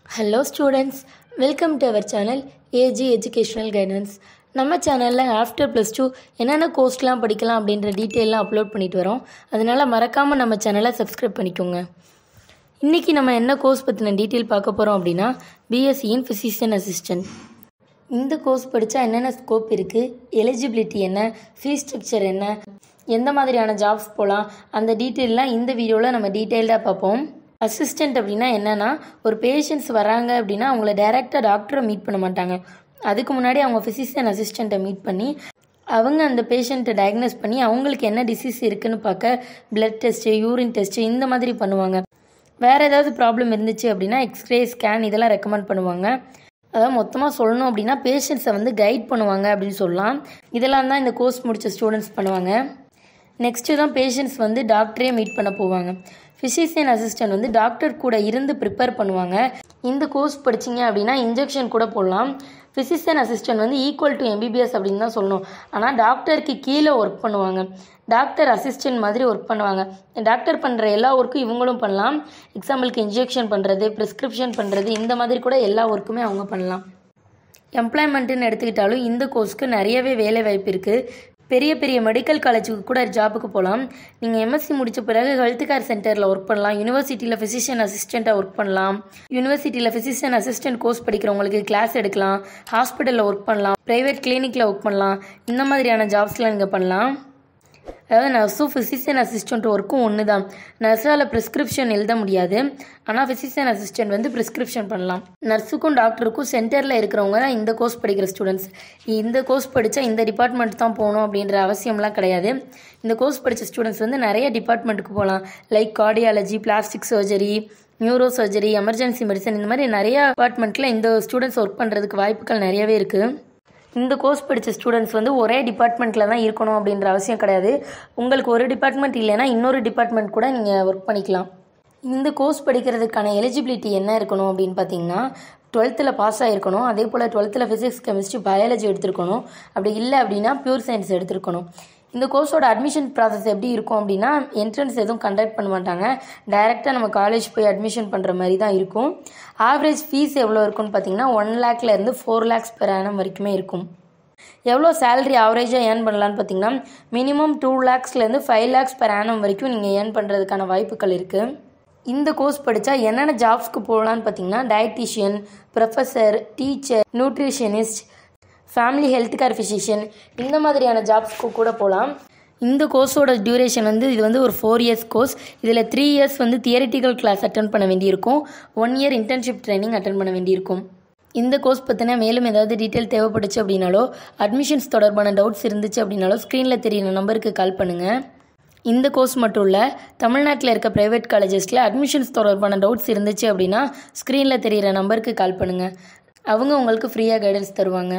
hello students welcome to our channel AG educational guidance நம்ம சேனலில் after plus two என்னென்ன கோர்ஸ்லாம் படிக்கலாம் அப்படின்ற டீட்டெயிலாம் அப்லோட் பண்ணிட்டு வரோம் அதனால் மறக்காமல் நம்ம சேனலை சப்ஸ்கிரைப் பண்ணிக்கோங்க இன்றைக்கி நம்ம என்ன கோர்ஸ் பற்றின டீட்டெயில் பார்க்க போகிறோம் அப்படின்னா பிஎஸ்சி இன் ஃபிசிஷியன் அசிஸ்டன்ட் இந்த கோர்ஸ் படித்தா என்னென்ன ஸ்கோப் இருக்குது எலிஜிபிலிட்டி என்ன ஃபீஸ் ஸ்ட்ரக்சர் என்ன எந்த மாதிரியான ஜாப்ஸ் போகலாம் அந்த டீட்டெயிலாம் இந்த வீடியோவில் நம்ம டீட்டெயில்டாக பார்ப்போம் அசிஸ்டண்ட் அப்படின்னா என்னென்னா ஒரு பேஷண்ட்ஸ் வராங்க அப்படின்னா அவங்கள டைரெக்டாக டாக்டரை மீட் பண்ண மாட்டாங்க அதுக்கு முன்னாடி அவங்க ஃபிசிஷியன் அசிஸ்டண்ட்டை மீட் பண்ணி அவங்க அந்த பேஷண்ட்டை டயக்னோஸ் பண்ணி அவங்களுக்கு என்ன டிசீஸ் இருக்குன்னு பார்க்க பிளட் டெஸ்ட்டு யூரின் டெஸ்ட்டு இந்த மாதிரி பண்ணுவாங்க வேறு ஏதாவது ப்ராப்ளம் இருந்துச்சு அப்படின்னா எக்ஸ்ரே ஸ்கேன் இதெல்லாம் ரெக்கமெண்ட் பண்ணுவாங்க அதாவது மொத்தமாக சொல்லணும் அப்படின்னா பேஷண்ட்ஸை வந்து கைட் பண்ணுவாங்க அப்படின்னு சொல்லலாம் இதெல்லாம் தான் இந்த கோர்ஸ் முடித்த ஸ்டூடெண்ட்ஸ் பண்ணுவாங்க நெக்ஸ்ட்டு தான் பேஷண்ட்ஸ் வந்து டாக்டரே மீட் பண்ண போவாங்க ஃபிசிஷியன் அசிஸ்டன்ட் வந்து டாக்டர் கூட இருந்து ப்ரிப்பேர் பண்ணுவாங்க இந்த கோர்ஸ் படிச்சிங்க அப்படின்னா இன்ஜெக்ஷன் கூட போடலாம் ஃபிசிஷியன் அசிஸ்டன்ட் வந்து ஈக்குவல் டு எம்பிபிஎஸ் அப்படின்னு தான் சொல்லணும் ஆனால் டாக்டருக்கு கீழே ஒர்க் பண்ணுவாங்க டாக்டர் அசிஸ்டன்ட் மாதிரி ஒர்க் பண்ணுவாங்க டாக்டர் பண்ணுற எல்லா ஒர்க்கும் இவங்களும் பண்ணலாம் எக்ஸாம்பிளுக்கு இன்ஜெக்ஷன் பண்ணுறது ப்ரிஸ்கிரிப்ஷன் பண்ணுறது இந்த மாதிரி கூட எல்லா ஒர்க்குமே அவங்க பண்ணலாம் எம்ப்ளாய்மெண்ட்டுன்னு எடுத்துக்கிட்டாலும் இந்த கோர்ஸ்க்கு நிறையவே வேலை வாய்ப்பு இருக்குது பெரிய பெரிய மெடிக்கல் காலேஜுக்கு கூட ஜாபுக்கு போகலாம் நீங்கள் எம்எஸ்சி முடித்த பிறகு ஹெல்த் கேர் சென்டரில் ஒர்க் பண்ணலாம் யூனிவர்சிட்டியில் ஃபிசிஷியன் அசிஸ்டண்ட்டாக ஒர்க் பண்ணலாம் யூனிவர்சிட்டியில் ஃபிசிஷியன் அசிஸ்டன்ட் கோர்ஸ் படிக்கிறவங்களுக்கு கிளாஸ் எடுக்கலாம் ஹாஸ்பிட்டலில் ஒர்க் பண்ணலாம் ப்ரைவேட் கிளினிக்கில் ஒர்க் பண்ணலாம் இந்த மாதிரியான ஜாப்ஸ்லாம் நீங்கள் பண்ணலாம் அதாவது நர்ஸும் ஃபிசிஷியன் அசிஸ்டண்ட் ஒர்க்கும் ஒன்று தான் நர்ஸால் ப்ரிஸ்கிரிப்ஷன் எழுத முடியாது ஆனால் ஃபிசிஷியன் அசிஸ்டன்ட் வந்து ப்ரிஸ்கிரிப்ஷன் பண்ணலாம் நர்ஸுக்கும் டாக்டருக்கும் சென்டரில் இருக்கிறவங்க தான் இந்த கோர்ஸ் படிக்கிற ஸ்டூடெண்ட்ஸ் இந்த கோர்ஸ் படித்தா இந்த டிபார்ட்மெண்ட் தான் போகணும் அப்படின்ற அவசியம்லாம் கிடையாது இந்த கோர்ஸ் படித்த ஸ்டூடெண்ட்ஸ் வந்து நிறைய டிபார்ட்மெண்ட்டுக்கு போகலாம் like cardiology plastic surgery neuro surgery emergency medicine இந்த மாதிரி நிறைய டிபார்ட்மெண்ட்டில் இந்த ஸ்டூடெண்ட்ஸ் ஒர்க் பண்ணுறதுக்கு வாய்ப்புகள் நிறையவே இருக்குது இந்த கோர்ஸ் படித்த ஸ்டூடெண்ட்ஸ் வந்து ஒரே டிபார்ட்மெண்ட்டில் தான் இருக்கணும் அப்படின்ற அவசியம் கிடையாது உங்களுக்கு ஒரு டிபார்ட்மெண்ட் இல்லைன்னா இன்னொரு டிபார்ட்மெண்ட் கூட நீங்கள் ஒர்க் பண்ணிக்கலாம் இந்த கோர்ஸ் படிக்கிறதுக்கான எலிஜிபிலிட்டி என்ன இருக்கணும் அப்படின்னு பார்த்தீங்கன்னா டுவெல்த்தில் பாஸ் ஆகிருக்கணும் அதே போல் டுவெல்த்தில் ஃபிசிக்ஸ் கெமிஸ்ட்ரி பயாலஜி எடுத்திருக்கணும் அப்படி இல்லை அப்படின்னா பியூர் சயின்ஸ் எடுத்திருக்கணும் இந்த கோர்ஸோட அட்மிஷன் ப்ராசஸ் எப்படி இருக்கும் அப்படின்னா என்ட்ரன்ஸ் எதுவும் கண்டக்ட் பண்ண மாட்டாங்க டைரெக்டாக நம்ம காலேஜ் போய் அட்மிஷன் பண்ணுற மாதிரி தான் இருக்கும் ஆவரேஜ் ஃபீஸ் எவ்வளோ இருக்குன்னு பார்த்தீங்கன்னா ஒன் லேக்லேருந்து ஃபோர் லேக்ஸ் பெர் ஆனம் வரைக்குமே இருக்கும் எவ்வளோ சேலரி ஆவரேஜாக ஏர்ன் பண்ணலான்னு பார்த்தீங்கன்னா மினிமம் டூ லேக்ஸ்லேருந்து ஃபைவ் லேக்ஸ் பெர் ஆனம் வரைக்கும் நீங்கள் ஏர்ன் பண்ணுறதுக்கான வாய்ப்புகள் இருக்குது இந்த கோர்ஸ் படித்தா என்னென்ன ஜாப்ஸ்க்கு போகலான்னு பார்த்தீங்கன்னா dietitian professor teacher nutritionist family health care physician இந்த மாதிரியான ஜாப்ஸ்க்கு கூட போகலாம் இந்த கோர்ஸோட டியூரேஷன் வந்து இது வந்து ஒரு ஃபோர் இயர்ஸ் கோர்ஸ் இதில் த்ரீ இயர்ஸ் வந்து தியரிட்டிக்கல் கிளாஸ் அட்டன் பண்ண வேண்டியிருக்கும் one year internship training attend பண்ண வேண்டியிருக்கும் இந்த கோர்ஸ் பற்றின மேலும் ஏதாவது டீட்டெயில் தேவைப்பட்டுச்சு அப்படின்னாலோ அட்மிஷன்ஸ் தொடர்பான டவுட்ஸ் இருந்துச்சு அப்படின்னாலோ ஸ்க்ரீனில் தெரியிற நம்பருக்கு கால் பண்ணுங்கள் இந்த கோர்ஸ் மட்டும் இல்லை தமிழ்நாட்டில் இருக்க ப்ரைவேட் காலேஜஸில் அட்மிஷன்ஸ் தொடர்பான டவுட்ஸ் இருந்துச்சு அப்படின்னா ஸ்க்ரீனில் தெரியிற நம்பருக்கு கால் பண்ணுங்கள் அவங்க உங்களுக்கு ஃப்ரீயாக கைடன்ஸ் தருவாங்க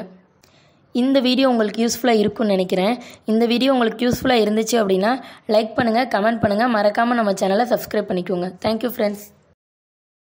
இந்த வீடியோ உங்களுக்கு யூஸ்ஃபுல்லாக இருக்கும்னு நினைக்கிறேன் இந்த வீடியோ உங்களுக்கு யூஸ்ஃபுல்லாக இருந்துச்சு அப்படின்னா லைக் பண்ணுங்கள் கமெண்ட் பண்ணுங்கள் மறக்காமல் நம்ம சேனலை சப்ஸ்கிரைப் பண்ணிக்கோங்க தேங்க்யூ ஃப்ரெண்ட்ஸ்